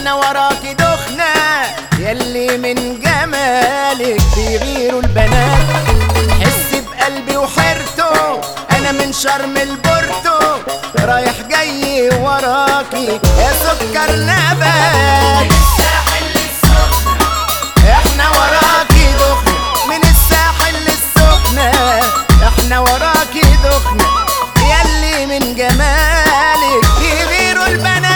احنا وراكي دخنا يلي من جمالك بيغيروا البنات حس بقلبي وحيرته انا من شرم البورتو رايح جاي وراكي يا سكر نبات احنا وراكي دخنة من الساحل للسخنة احنا وراكي دخنة يلي من جمالك يغيروا البنات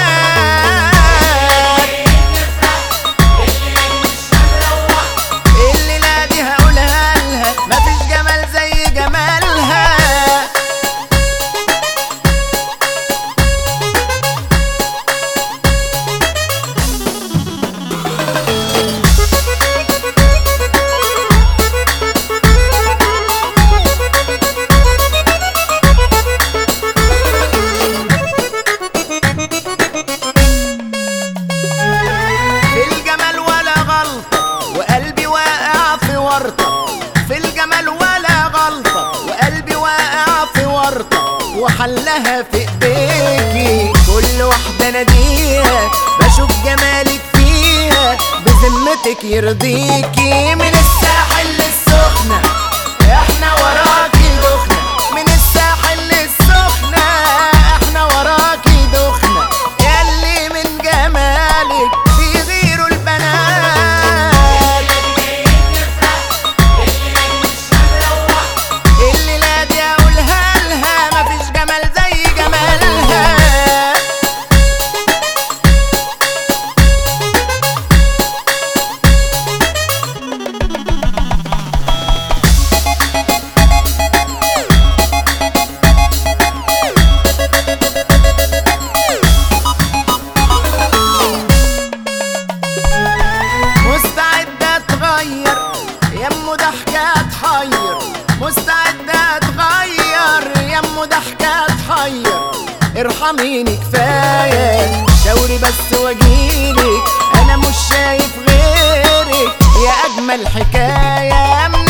الليلة دي هقولها لها مفيش جمال زي جمالها في الجمال ولا غلطة وقلبي واقع في ورطة في الجمال ولا غلطة وقلبي واقع في ورطة وحلها في ايديكي كل واحدة ناديها بشوف جمالك فيها بذمتك يرضيكي من الساحل للسخنة احنا وراكي دخنة من الساحل للسخنة احنا وراكي دخنة يلي من جمالك بيغيروا البنات الليلة دي اقولها لها مفيش جمال زي جمالها مستعدة اتغير يمه ضحكة تحير مستعدة اتغير يمه ضحكة تحير ارحميني كفاية شاوري بس واجيلك انا مش شايف غيرك يا اجمل حكاية من